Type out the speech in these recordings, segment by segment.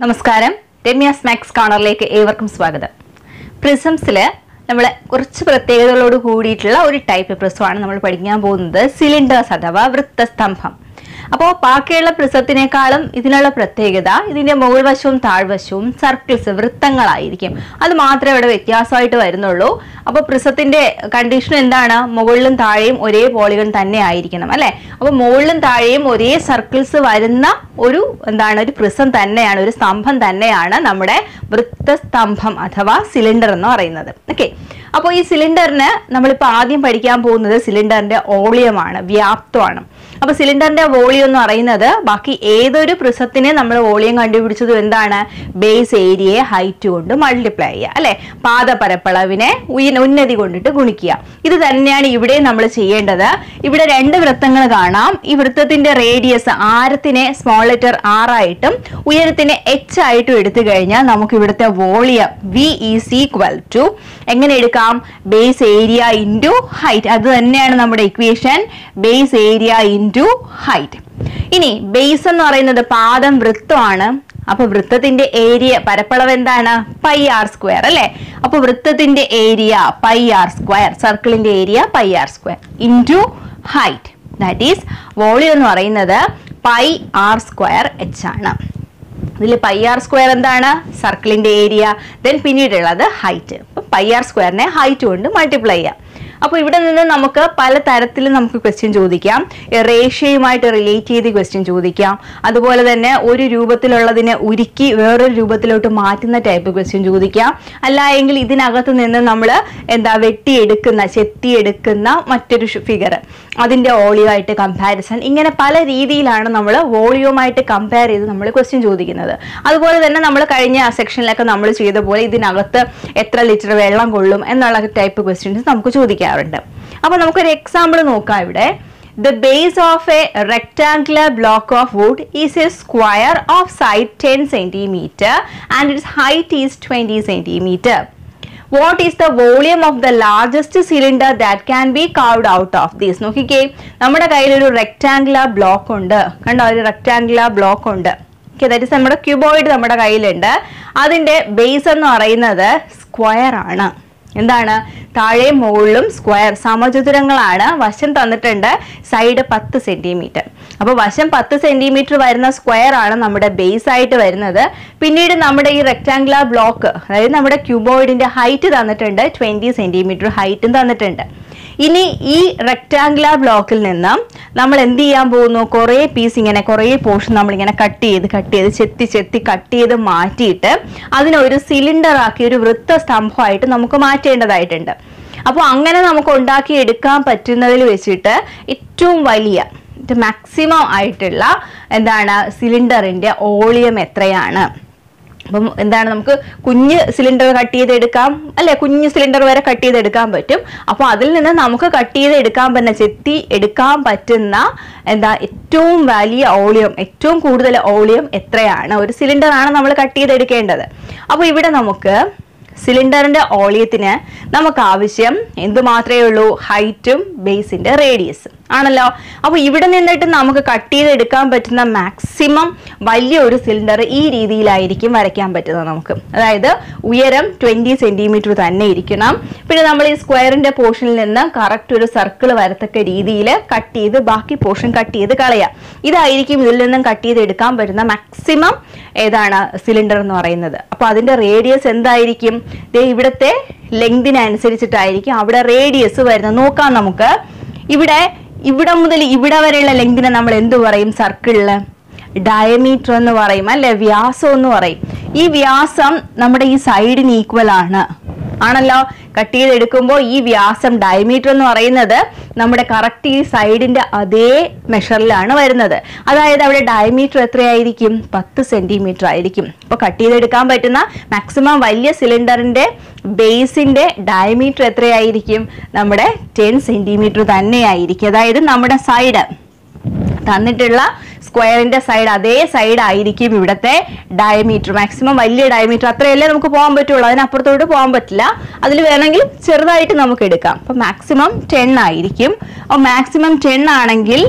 നമസ്കാരം രമ്യ സ്മാക്സ് കോർണറിലേക്ക് ഏവർക്കും സ്വാഗതം പ്രിസംസിൽ നമ്മൾ കുറച്ച് പ്രത്യേകതകളോട് കൂടിയിട്ടുള്ള ഒരു ടൈപ്പ് പ്രിസമാണ് നമ്മൾ പഠിക്കാൻ പോകുന്നത് സിലിണ്ടേഴ്സ് അഥവാ വൃത്തസ്തംഭം അപ്പോൾ ബാക്കിയുള്ള പ്രിസത്തിനേക്കാളും ഇതിനുള്ള പ്രത്യേകത ഇതിന്റെ മുകൾ വശവും താഴ്വശവും സർക്കിൾസ് വൃത്തങ്ങളായിരിക്കും അത് മാത്രമേ ഇവിടെ വ്യത്യാസമായിട്ട് വരുന്നുള്ളൂ അപ്പോൾ പ്രിസത്തിന്റെ കണ്ടീഷൻ എന്താണ് മുകളിലും താഴെയും ഒരേ പോളിഗൺ തന്നെ ആയിരിക്കണം അല്ലെ അപ്പോൾ മുകളിലും താഴെയും ഒരേ സർക്കിൾസ് വരുന്ന ഒരു എന്താണ് ഒരു പ്രിസം തന്നെയാണ് ഒരു സ്തംഭം തന്നെയാണ് നമ്മുടെ വൃത്തസ്തംഭം അഥവാ സിലിണ്ടർ എന്ന് പറയുന്നത് ഓക്കെ അപ്പോൾ ഈ സിലിണ്ടറിന് നമ്മളിപ്പോൾ ആദ്യം പഠിക്കാൻ പോകുന്നത് സിലിണ്ടറിന്റെ ഓളിയമാണ് വ്യാപ്തമാണ് അപ്പോൾ സിലിണ്ടറിന്റെ വോളിയം എന്ന് പറയുന്നത് ബാക്കി ഏതൊരു പ്രിസത്തിന് നമ്മൾ വോളിയം കണ്ടുപിടിച്ചതും എന്താണ് ബേസ് ഏരിയയെ ഹൈറ്റ് കൊണ്ട് മൾട്ടിപ്ലൈ ചെയ്യുക അല്ലെ പാദപരപ്പളവിനെ ഉയ- ഉന്നതി കൊണ്ടിട്ട് ഗുണിക്കുക ഇത് തന്നെയാണ് ഇവിടെ നമ്മൾ ചെയ്യേണ്ടത് ഇവിടെ രണ്ട് വൃത്തങ്ങൾ കാണാം ഈ വൃത്തത്തിന്റെ റേഡിയസ് ആരത്തിനെ സ്മോൾ ലെറ്റർ ആർ ആയിട്ടും ഉയരത്തിനെ എച്ച് ആയിട്ടും എടുത്തു കഴിഞ്ഞാൽ നമുക്ക് ഇവിടുത്തെ volume V is equal to എങ്ങനെ എടുക്കാം ബേസ് ഏരിയ ഇൻറ്റു ഹൈറ്റ് അത് തന്നെയാണ് നമ്മുടെ equation base area into height ഇനി ബേസ് എന്ന് പറയുന്നത് പാദം വൃത്തമാണ് അപ്പൊ വൃത്തത്തിന്റെ ഏരിയ പരപ്പളവ് എന്താണ് പൈ ആർ സ്ക്വയർ അല്ലെ അപ്പൊ വൃത്തത്തിന്റെ ഏരിയ പൈ ആർ സ്ക്വയർ സർക്കിളിന്റെ area pi R square into height that is volume എന്ന് പറയുന്നത് പൈ ആർ സ്ക്വയർ എച്ച് ആണ് ഇതിൽ പൈ ആർ സ്ക്വയർ എന്താണ് സർക്കിളിന്റെ ഏരിയ ദെൻ പിന്നീടുള്ളത് ഹൈറ്റ് പൈ ആർ സ്ക്വയറിനെ ഹൈറ്റ് കൊണ്ട് മൾട്ടിപ്ലൈ ചെയ്യാം അപ്പോൾ ഇവിടെ നിന്ന് നമുക്ക് പല തരത്തിൽ നമുക്ക് ക്വസ്റ്റ്യൻ ചോദിക്കാം റേഷ്യയുമായിട്ട് റിലേറ്റ് ചെയ്ത് ക്വസ്റ്റ്യൻ ചോദിക്കാം അതുപോലെ തന്നെ ഒരു രൂപത്തിലുള്ളതിനെ ഉരുക്കി വേറൊരു രൂപത്തിലോട്ട് മാറ്റുന്ന ടൈപ്പ് ക്വസ്റ്റ്യൻ ചോദിക്കാം അല്ല എങ്കിൽ ഇതിനകത്ത് നിന്ന് നമ്മൾ എന്താ വെട്ടിയെടുക്കുന്ന ചെത്തിയെടുക്കുന്ന മറ്റൊരു ഫിഗർ അതിന്റെ വോളിയമായിട്ട് കമ്പാരിസൺ ഇങ്ങനെ പല രീതിയിലാണ് നമ്മൾ വോളിയവുമായിട്ട് കമ്പയർ ചെയ്ത് നമ്മൾ ക്വസ്റ്റ്യൻ ചോദിക്കുന്നത് അതുപോലെ തന്നെ നമ്മൾ കഴിഞ്ഞ സെക്ഷനിലൊക്കെ നമ്മൾ ചെയ്ത പോലെ ഇതിനകത്ത് എത്ര ലിറ്റർ വെള്ളം കൊള്ളും എന്നുള്ള ടൈപ്പ് ക്വസ്റ്റ്യൻസ് നമുക്ക് ചോദിക്കാറുണ്ട് അപ്പോൾ നമുക്കൊരു എക്സാമ്പിൾ നോക്കാം ഇവിടെ the base of a rectangular block of wood is a square of side ten centimetre and its height is twenty centimetre what is the volume of the largest cylinder that can be carved out of these നോക്കിക്കേ നമ്മുടെ കയ്യിൽ ഒരു rectangular block ഉണ്ട് കണ്ടോ ഒരു rectangular block ഉണ്ട് okay that is നമ്മുടെ cuboid നമ്മുടെ കയ്യിലുണ്ട് അതിന്റെ ബേസ് എന്ന് പറയുന്നത് സ്ക്വയർ ആണ് എന്താണ് താഴെയും മുകളിലും സ്ക്വയർ സമചതുരങ്ങളാണ് വശം തന്നിട്ടുണ്ട് സൈഡ് പത്ത് സെന്റിമീറ്റർ അപ്പോൾ വശം പത്ത് സെന്റിമീറ്റർ വരുന്ന സ്ക്വയർ ആണ് നമ്മുടെ ബേസ് ആയിട്ട് വരുന്നത് പിന്നീട് നമ്മുടെ ഈ റെക്ടാംഗുലർ ബ്ലോക്ക് അതായത് നമ്മുടെ ക്യൂബോയിഡിന്റെ ഹൈറ്റ് തന്നിട്ടുണ്ട് ട്വന്റി സെന്റിമീറ്റർ ഹൈറ്റും തന്നിട്ടുണ്ട് ഇനി ഈ റെക്ടാംഗുലർ ബ്ലോക്കിൽ നിന്ന് നമ്മൾ എന്ത് ചെയ്യാൻ പോകുന്നു കുറേ പീസ് ഇങ്ങനെ കുറേ പോർഷൻ നമ്മൾ ഇങ്ങനെ കട്ട് ചെയ്ത് കട്ട് ചെയ്ത് ചെത്തി ചെത്തി കട്ട് ചെയ്ത് മാറ്റിയിട്ട് അതിനെ ഒരു സിലിണ്ടർ ആക്കി ഒരു വൃത്ത സ്തംഭമായിട്ട് നമുക്ക് മാറ്റേണ്ടതായിട്ടുണ്ട് അപ്പോൾ അങ്ങനെ നമുക്ക് ഉണ്ടാക്കി എടുക്കാൻ പറ്റുന്നതിൽ വെച്ചിട്ട് ഏറ്റവും വലിയ മാക്സിമം ആയിട്ടുള്ള എന്താണ് സിലിണ്ടറിന്റെ ഓളിയം എത്രയാണ് അപ്പം എന്താണ് നമുക്ക് കുഞ്ഞ് സിലിണ്ടർ കട്ട് ചെയ്തെടുക്കാം അല്ലെ കുഞ്ഞ് സിലിണ്ടർ വരെ കട്ട് ചെയ്തെടുക്കാൻ പറ്റും അപ്പോൾ അതിൽ നിന്ന് നമുക്ക് കട്ട് ചെയ്ത് എടുക്കാൻ പറ്റുന്ന ചെത്തി എടുക്കാൻ പറ്റുന്ന എന്താ ഏറ്റവും വലിയ ഓളിയം ഏറ്റവും കൂടുതൽ ഓളിയം എത്രയാണ് ഒരു സിലിണ്ടർ ആണ് നമ്മൾ കട്ട് ചെയ്തെടുക്കേണ്ടത് അപ്പോൾ ഇവിടെ നമുക്ക് സിലിണ്ടറിന്റെ ഓളിയത്തിന് നമുക്ക് ആവശ്യം എന്ത് മാത്രമേ ഉള്ളൂ ഹൈറ്റും ബേസിന്റെ റേഡിയസ് ആണല്ലോ അപ്പോൾ ഇവിടെ നിന്നിട്ട് നമുക്ക് കട്ട് ചെയ്തെടുക്കാൻ പറ്റുന്ന മാക്സിമം വലിയ ഒരു സിലിണ്ടർ ഈ രീതിയിലായിരിക്കും വരയ്ക്കാൻ പറ്റുന്നത് നമുക്ക് അതായത് ഉയരം ട്വന്റി സെന്റിമീറ്റർ തന്നെ ഇരിക്കണം പിന്നെ നമ്മൾ ഈ സ്ക്വയറിന്റെ പോർഷനിൽ നിന്ന് കറക്റ്റ് ഒരു സർക്കിൾ വരത്തക്ക രീതിയിൽ കട്ട് ചെയ്ത് ബാക്കി പോർഷൻ കട്ട് ചെയ്ത് കളയാം ഇതായിരിക്കും ഇതിൽ നിന്നും കട്ട് ചെയ്ത് എടുക്കാൻ പറ്റുന്ന മാക്സിമം ഏതാണ് സിലിണ്ടർ എന്ന് പറയുന്നത് അപ്പോൾ അതിന്റെ റേഡിയസ് എന്തായിരിക്കും ദേ ഇവിടുത്തെ ലെങ്തിനനുസരിച്ചിട്ടായിരിക്കും അവിടെ റേഡിയസ് വരുന്നത് നോക്കാം നമുക്ക് ഇവിടെ ഇവിടെ മുതൽ ഇവിടെ വരെയുള്ള ലെങ്തിനെ നമ്മൾ എന്ത് പറയും സർക്കിളില് ഡയമീറ്റർ എന്ന് പറയും അല്ലെ വ്യാസം എന്ന് പറയും ഈ വ്യാസം നമ്മുടെ ഈ സൈഡിന് ഈക്വൽ ആണ് ആണല്ലോ കട്ട് ചെയ്തെടുക്കുമ്പോൾ ഈ വ്യാസം ഡയമീറ്റർ എന്ന് പറയുന്നത് നമ്മുടെ കറക്റ്റ് ഈ സൈഡിന്റെ അതേ മെഷറിലാണ് വരുന്നത് അതായത് അവിടെ ഡയമീറ്റർ എത്രയായിരിക്കും പത്ത് സെന്റിമീറ്റർ ആയിരിക്കും അപ്പോൾ കട്ട് ചെയ്തെടുക്കാൻ പറ്റുന്ന മാക്സിമം വലിയ സിലിണ്ടറിന്റെ ബേസിന്റെ ഡയമീറ്റർ എത്രയായിരിക്കും നമ്മുടെ ടെൻ സെന്റിമീറ്റർ തന്നെയായിരിക്കും അതായത് നമ്മുടെ സൈഡ് തന്നിട്ടുള്ള സ്ക്വയറിന്റെ സൈഡ് അതേ സൈഡ് ആയിരിക്കും ഇവിടുത്തെ ഡയമീറ്റർ മാക്സിമം വലിയ ഡയമീറ്റർ അത്രയല്ലേ നമുക്ക് പോകാൻ പറ്റുള്ളൂ അതിനപ്പുറത്തോട്ട് പോകാൻ പറ്റില്ല അതിൽ വേണമെങ്കിൽ ചെറുതായിട്ട് നമുക്ക് എടുക്കാം അപ്പൊ മാക്സിമം ടെൻ ആയിരിക്കും അപ്പോൾ മാക്സിമം ടെൻ ആണെങ്കിൽ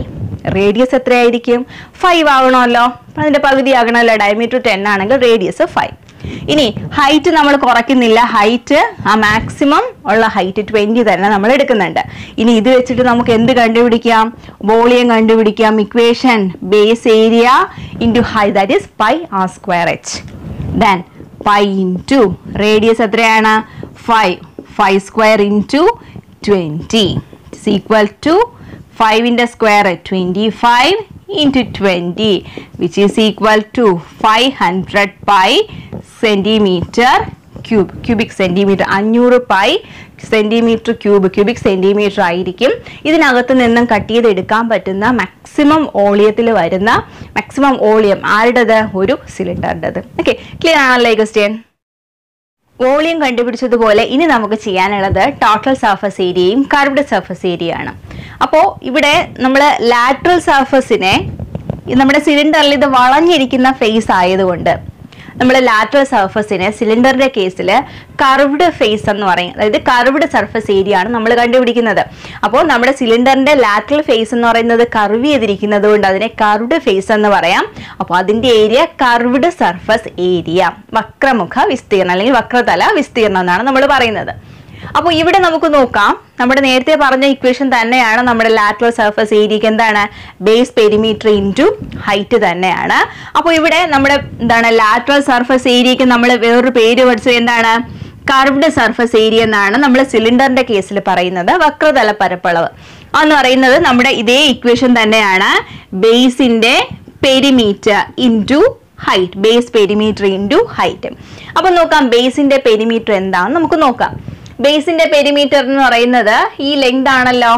റേഡിയസ് എത്രയായിരിക്കും ഫൈവ് ആവണമല്ലോ അപ്പൊ അതിന്റെ പകുതി ആകണമല്ലോ ഡയമീറ്റർ ടെൻ ആണെങ്കിൽ റേഡിയസ് ഫൈവ് ഇനി ഹൈറ്റ് നമ്മൾ കുറയ്ക്കുന്നില്ല ഹൈറ്റ് ആ മാക്സിമം ഉള്ള ഹൈറ്റ് ട്വന്റി തന്നെ നമ്മൾ എടുക്കുന്നുണ്ട് ഇനി ഇത് വെച്ചിട്ട് നമുക്ക് എന്ത് കണ്ടുപിടിക്കാം വോളിയം കണ്ടുപിടിക്കാം equation base area into high that is pi R square H then pi into radius എത്രയാണ് five five square into twenty it's equal to ഫൈവിൻ്റെ square twenty five into twenty which is equal to five hundred pi centimetre cube cubic centimetre അഞ്ഞൂറ് pi centimetre cube cubic centimetre ആയിരിക്കും ഇതിനകത്ത് നിന്നും cut ചെയ്തെടുക്കാൻ പറ്റുന്ന maximum ഓളിയത്തിൽ വരുന്ന maximum volume ആരുടേത് ഒരു സിലിണ്ടറിൻ്റെത് ഓക്കെ ക്ലിയർ ആണല്ലോ ക്വസ്റ്റ്യൻ വോളിയം കണ്ടുപിടിച്ചതുപോലെ ഇനി നമുക്ക് ചെയ്യാനുള്ളത് ടോട്ടൽ സർഫസ് ഏരിയയും കർവ്ഡ് സർഫസ് ഏരിയ ആണ് അപ്പോൾ ഇവിടെ നമ്മൾ ലാറ്ററൽ സർഫസിനെ നമ്മുടെ സിലിണ്ടറിൽ ഇത് വളഞ്ഞിരിക്കുന്ന ഫേസ് ആയതുകൊണ്ട് നമ്മൾ ലാറ്ററൽ സർഫസിനെ സിലിണ്ടറിന്റെ കേസിൽ കർവ്ഡ് ഫേസ് എന്ന് പറയും അതായത് കർവ്ഡ് സർഫസ് ഏരിയ ആണ് നമ്മൾ കണ്ടുപിടിക്കുന്നത് അപ്പോൾ നമ്മുടെ സിലിണ്ടറിന്റെ ലാറ്ററൽ ഫേസ് എന്ന് പറയുന്നത് കർവ് ചെയ്തിരിക്കുന്നത് കൊണ്ട് അതിനെ കർവ്ഡ് ഫേസ് എന്ന് പറയാം അപ്പോൾ അതിന്റെ ഏരിയ കർവ്ഡ് സർഫസ് ഏരിയ വക്രമുഖ വിസ്തീർണം അല്ലെങ്കിൽ വക്രതല വിസ്തീർണം എന്നാണ് നമ്മൾ പറയുന്നത് അപ്പോൾ ഇവിടെ നമുക്ക് നോക്കാം നമ്മുടെ നേരത്തെ പറഞ്ഞ ഇക്വേഷൻ തന്നെയാണ് നമ്മുടെ ലാറ്ററൽ സർഫസ് ഏരിയക്ക് എന്താണ് ബേസ് പെരിമീറ്റർ ഇൻറ്റു ഹൈറ്റ് തന്നെയാണ് അപ്പോൾ ഇവിടെ നമ്മുടെ എന്താണ് ലാറ്ററൽ സർഫസ് ഏരിയക്ക് നമ്മൾ വേറൊരു പേര് പഠിച്ചത് എന്താണ് കർവ്ഡ് സർഫസ് ഏരിയ എന്നാണ് നമ്മൾ സിലിണ്ടറിന്റെ കേസിൽ പറയുന്നത് വക്രതല പരപ്പളവ് എന്ന് പറയുന്നത് നമ്മുടെ ഇതേ ഇക്വേഷൻ തന്നെയാണ് ബേസിന്റെ perimeter into height base perimeter into height അപ്പൊ നോക്കാം ബേസിന്റെ പെരിമീറ്റർ എന്താണെന്ന് നമുക്ക് നോക്കാം ബേസിന്റെ പെരിമീറ്റർ എന്ന് പറയുന്നത് ഈ ലെങ്ത് ആണല്ലോ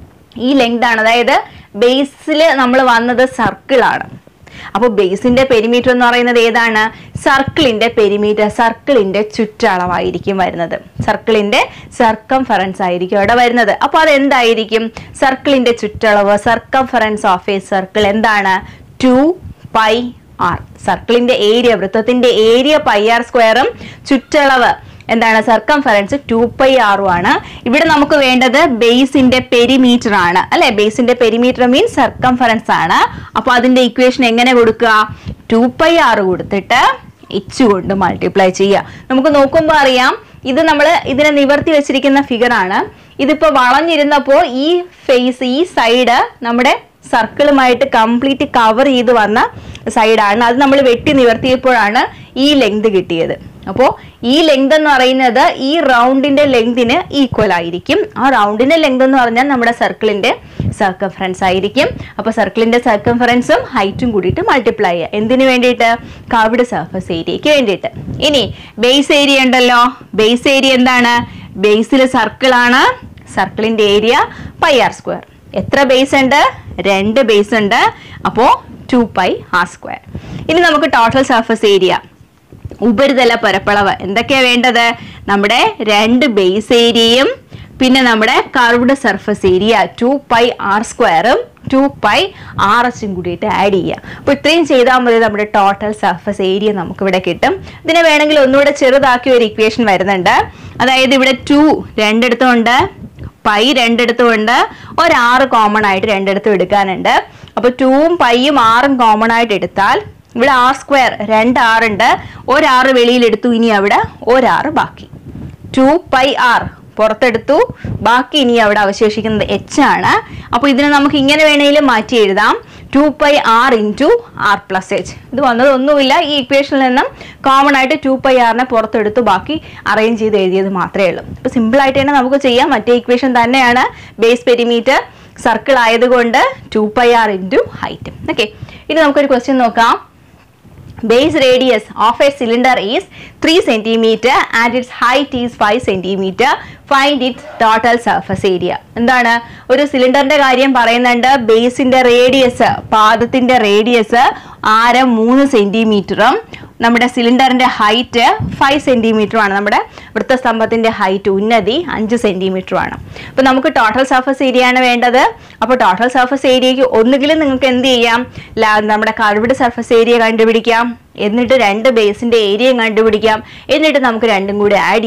ഈ ലെങ്ത് ആണ് അതായത് ബേസിൽ നമ്മൾ വന്നത് സർക്കിൾ ആണ് അപ്പോൾ ബേസിന്റെ പെരിമീറ്റർ എന്ന് പറയുന്നത് ഏതാണ് സർക്കിളിന്റെ പെരിമീറ്റർ സർക്കിളിന്റെ ചുറ്റളവായിരിക്കും വരുന്നത് സർക്കിളിന്റെ സർക്കംഫറൻസ് ആയിരിക്കും അവിടെ വരുന്നത് അപ്പോൾ അത് എന്തായിരിക്കും സർക്കിളിന്റെ ചുറ്റളവ് സർക്കംഫറൻസ് ഓഫ് എ സർക്കിൾ എന്താണ് ടു പൈ ആർ സർക്കിളിന്റെ ഏരിയ വൃത്തത്തിന്റെ ഏരിയ പൈ ആർ സ്ക്വയറും ചുറ്റളവ് എന്താണ് സർക്കംഫറൻസ് ടു പൈ ആറും ആണ് ഇവിടെ നമുക്ക് വേണ്ടത് ബേസിന്റെ പെരിമീറ്റർ ആണ് അല്ലെ ബേസിന്റെ പെരിമീറ്റർ മീൻസ് സർക്കംഫറൻസ് ആണ് അപ്പൊ അതിന്റെ ഇക്വേഷൻ എങ്ങനെ കൊടുക്കുക ടു പൈ ആറ് കൊടുത്തിട്ട് എച്ച് കൊണ്ട് മൾട്ടിപ്ലൈ ചെയ്യുക നമുക്ക് നോക്കുമ്പോൾ അറിയാം ഇത് നമ്മൾ ഇതിനെ നിവർത്തി വെച്ചിരിക്കുന്ന ഫിഗർ ആണ് ഇതിപ്പോ വളഞ്ഞിരുന്നപ്പോൾ ഈ ഫേസ് ഈ സൈഡ് നമ്മുടെ സർക്കിളുമായിട്ട് കംപ്ലീറ്റ് കവർ ചെയ്ത് വന്ന സൈഡാണ് അത് നമ്മൾ വെട്ടി നിവർത്തിയപ്പോഴാണ് ഈ ലെങ്ത് കിട്ടിയത് അപ്പോൾ ഈ ലെങ്ത് എന്ന് പറയുന്നത് ഈ റൗണ്ടിന്റെ ലെങ്തിന് ഈക്വൽ ആയിരിക്കും ആ റൗണ്ടിന്റെ ലെങ്ത് എന്ന് പറഞ്ഞാൽ നമ്മുടെ സർക്കിളിന്റെ സർക്കംഫറൻസ് ആയിരിക്കും അപ്പോൾ സർക്കിളിന്റെ സർക്കംഫറൻസും ഹൈറ്റും കൂടിയിട്ട് മൾട്ടിപ്ലൈ ചെയ്യുക എന്തിനു വേണ്ടിയിട്ട് കർവ്ഡ് സർഫസ് ഏരിയയ്ക്ക് വേണ്ടിയിട്ട് ഇനി ബേസ് ഏരിയ ഉണ്ടല്ലോ ബേസ് ഏരിയ എന്താണ് ബേസിൽ സർക്കിളാണ് സർക്കിളിന്റെ ഏരിയ പൈ ആർ സ്ക്വയർ എത്ര ബേസ് ഉണ്ട് രണ്ട് ബേസ് ഉണ്ട് അപ്പോൾ ടു പൈ ആർ സ്ക്വയർ ഇനി നമുക്ക് ടോട്ടൽ സർഫസ് ഏരിയ ഉപരിതല പരപ്പളവ് എന്തൊക്കെയാ വേണ്ടത് നമ്മുടെ രണ്ട് ബേസ് ഏരിയയും പിന്നെ നമ്മുടെ curved surface area two pi R സ്ക്വയറും ടു പൈ ആർ എച്ചും കൂടിയിട്ട് ആഡ് ചെയ്യുക അപ്പോൾ ഇത്രയും ചെയ്താൽ മതി നമ്മുടെ ടോട്ടൽ സർഫസ് ഏരിയ നമുക്ക് ഇവിടെ കിട്ടും ഇതിനെ വേണമെങ്കിൽ ഒന്നുകൂടെ ചെറുതാക്കിയ ഒരു ഇക്വേഷൻ വരുന്നുണ്ട് അതായത് ഇവിടെ ടു രണ്ടിടത്തും ഉണ്ട് പൈ രണ്ടിടത്തും ഉണ്ട് ഒരാറ് കോമൺ ആയിട്ട് രണ്ടിടത്തും എടുക്കാനുണ്ട് അപ്പോൾ ടൂവും പൈയും ആറും കോമൺ ആയിട്ട് എടുത്താൽ ഇവിടെ ആർ സ്ക്വയർ രണ്ട് ആറുണ്ട് ഒരാറ് വെളിയിലെടുത്തു ഇനി അവിടെ ഒരാറ് ബാക്കി ടു പൈ ആർ പുറത്തെടുത്തു ബാക്കി ഇനി അവിടെ അവശേഷിക്കുന്നത് എച്ച് ആണ് അപ്പോൾ ഇതിനെ നമുക്ക് ഇങ്ങനെ വേണമെങ്കിലും മാറ്റി എഴുതാം two pi R into R plus H ഇത് വന്നതൊന്നുമില്ല ഈ ഇക്വേഷനിൽ നിന്നും കോമൺ ആയിട്ട് ടു പൈ ആറിനെ പുറത്തെടുത്തു ബാക്കി അറേഞ്ച് ചെയ്ത് എഴുതിയത് മാത്രമേ ഉള്ളൂ അപ്പോൾ സിമ്പിൾ ആയിട്ട് തന്നെ നമുക്ക് ചെയ്യാം മറ്റേ ഇക്വേഷൻ തന്നെയാണ് ബേസ് പെരിമീറ്റർ സർക്കിൾ ആയതുകൊണ്ട് two pi R into height okay ഇനി നമുക്കൊരു ക്വസ്റ്റ്യൻ നോക്കാം base radius of a cylinder is 3 centimeter and its height is 5 centimeter find its total surface area എന്താണ് ഒരു സിലിണ്ടറിന്റെ കാര്യം പറയുന്നുണ്ട് ബേസിന്റെ റേഡിയസ് പാദത്തിന്റെ റേഡിയസ് ആരം മൂന്ന് സെന്റിമീറ്ററും നമ്മുടെ സിലിണ്ടറിന്റെ ഹൈറ്റ് ഫൈവ് സെന്റിമീറ്ററും ആണ് നമ്മുടെ വൃത്തസ്തംഭത്തിന്റെ ഹൈറ്റ് ഉന്നതി അഞ്ച് സെന്റിമീറ്ററും ആണ് അപ്പൊ നമുക്ക് ടോട്ടൽ സർഫസ് ഏരിയ ആണ് വേണ്ടത് അപ്പോൾ ടോട്ടൽ സർഫസ് ഏരിയയ്ക്ക് ഒന്നുകിലും നിങ്ങൾക്ക് എന്ത് ചെയ്യാം ലാ- നമ്മുടെ കർവ്ഡ് സർഫസ് ഏരിയ കണ്ടുപിടിക്കാം എന്നിട്ട് രണ്ട് ബേസിന്റെ ഏരിയയും കണ്ടുപിടിക്കാം എന്നിട്ട് നമുക്ക് രണ്ടും കൂടി ആഡ് ചെയ്യാം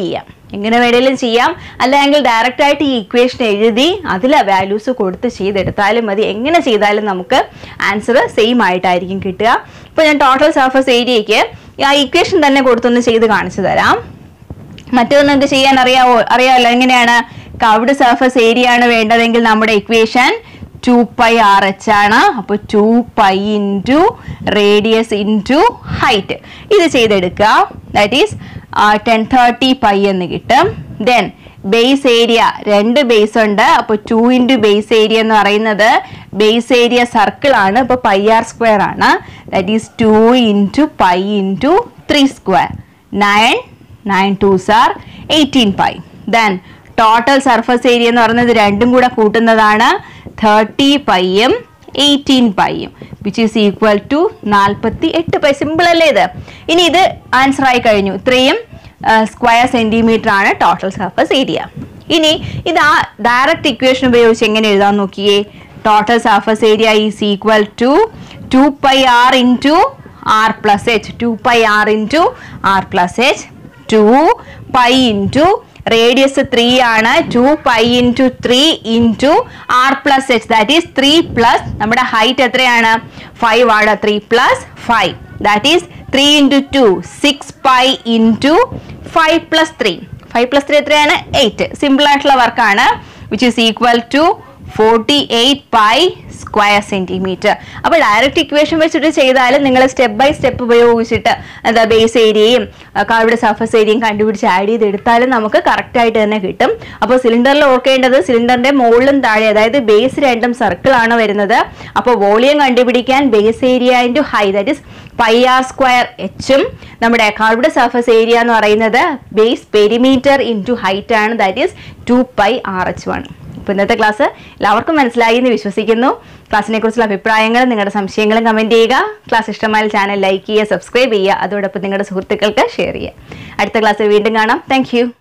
എങ്ങനെ വേണേലും ചെയ്യാം അല്ലെങ്കിൽ ഡയറക്റ്റ് ആയിട്ട് ഈ ഇക്വേഷൻ എഴുതി അതിലെ വാല്യൂസ് കൊടുത്ത് ചെയ്തെടുത്താലും മതി എങ്ങനെ ചെയ്താലും നമുക്ക് ആൻസർ സെയിം ആയിട്ടായിരിക്കും കിട്ടുക ഇപ്പോൾ ഞാൻ ടോട്ടൽ സർഫസ് ഏരിയയ്ക്ക് ആ ഇക്വേഷൻ തന്നെ കൊടുത്തൊന്ന് ചെയ്ത് കാണിച്ചു തരാം മറ്റൊന്ന് എന്ത് ചെയ്യാൻ അറിയാവോ അറിയാമല്ലോ എങ്ങനെയാണ് കവ്ഡ് സർഫസ് ഏരിയ ആണ് വേണ്ടതെങ്കിൽ നമ്മുടെ equation two pi R H ആണ് അപ്പോൾ two pi into radius into height ഇത് ചെയ്തെടുക്കുക that is ten thirty pi എന്ന് കിട്ടും ദെൻ ബേസ് ഏരിയ രണ്ട് ബേസ് ഉണ്ട് അപ്പോൾ ടു ഇൻറ്റു ബേസ് ഏരിയ എന്ന് പറയുന്നത് ബേസ് ഏരിയ സർക്കിൾ ആണ് അപ്പോൾ പൈ ആർ സ്ക്വയർ ആണ് that is two into pi into three square nine nine two sir eighteen pi then total surface area എന്ന് പറയുന്നത് രണ്ടും കൂടെ കൂട്ടുന്നതാണ് തേർട്ടി പൈയും എയ്റ്റീൻ പൈയും വിച്ച് ഈസ് ഈക്വൽ ടു നാൽപ്പത്തി എട്ട് പൈ സിമ്പിൾ അല്ലേ ഇത് ഇനി ഇത് ആൻസർ ആയി കഴിഞ്ഞു ഇത്രയും സ്ക്വയർ സെന്റിമീറ്റർ ആണ് ടോട്ടൽ സർഫസ് ഏരിയ ഇനി ഇത് ആ ഡയറക്റ്റ് ഇക്വേഷൻ ഉപയോഗിച്ച് എങ്ങനെ എഴുതാൻ നോക്കിയേ total surface area is equal to two pi R into R plus H two pi R into R plus H two pi into radius three ആണ് two pi into three into R plus H that is three plus നമ്മുടെ height എത്രയാണ് five ആണ് three plus five that is three into to six pi into five plus three five plus three എത്രയാണ് eight simple ആയിട്ടുള്ള വർക്കാണ് which is equal to forty eight pi square centimetre അപ്പോൾ direct equation വെച്ചിട്ട് ചെയ്താലും നിങ്ങൾ step by step ഉപയോഗിച്ചിട്ട് എന്താ base ഏരിയയും കവിടെ സർഫസ് ഏരിയയും കണ്ടുപിടിച്ച് ആഡ് ചെയ്ത് എടുത്താലും നമുക്ക് കറക്റ്റ് ആയിട്ട് തന്നെ കിട്ടും അപ്പോൾ സിലിണ്ടറിൽ ഓർക്കേണ്ടത് സിലിണ്ടറിന്റെ മുകളിലും താഴെ അതായത് ബേസ് രണ്ടും സർക്കിൾ ആണ് വരുന്നത് അപ്പോൾ വോളിയം കണ്ടുപിടിക്കാൻ base area into high that is pi R square എച്ചും നമ്മുടെ കർവ്ഡ് സർഫസ് ഏരിയ എന്ന് പറയുന്നത് ബേസ് പെരിമീറ്റർ ഇൻറ്റു ഹൈറ്റ് ആണ് that is two pi R H one അപ്പോൾ ഇന്നത്തെ ക്ലാസ് എല്ലാവർക്കും മനസ്സിലായി എന്ന് വിശ്വസിക്കുന്നു ക്ലാസ്സിനെ കുറിച്ചുള്ള അഭിപ്രായങ്ങളും നിങ്ങളുടെ സംശയങ്ങളും കമൻറ്റ് ചെയ്യുക ക്ലാസ് ഇഷ്ടമായ ചാനൽ ലൈക്ക് ചെയ്യുക സബ്സ്ക്രൈബ് ചെയ്യുക അതോടൊപ്പം നിങ്ങളുടെ സുഹൃത്തുക്കൾക്ക് ഷെയർ ചെയ്യുക അടുത്ത ക്ലാസ്സിൽ വീണ്ടും കാണാം താങ്ക്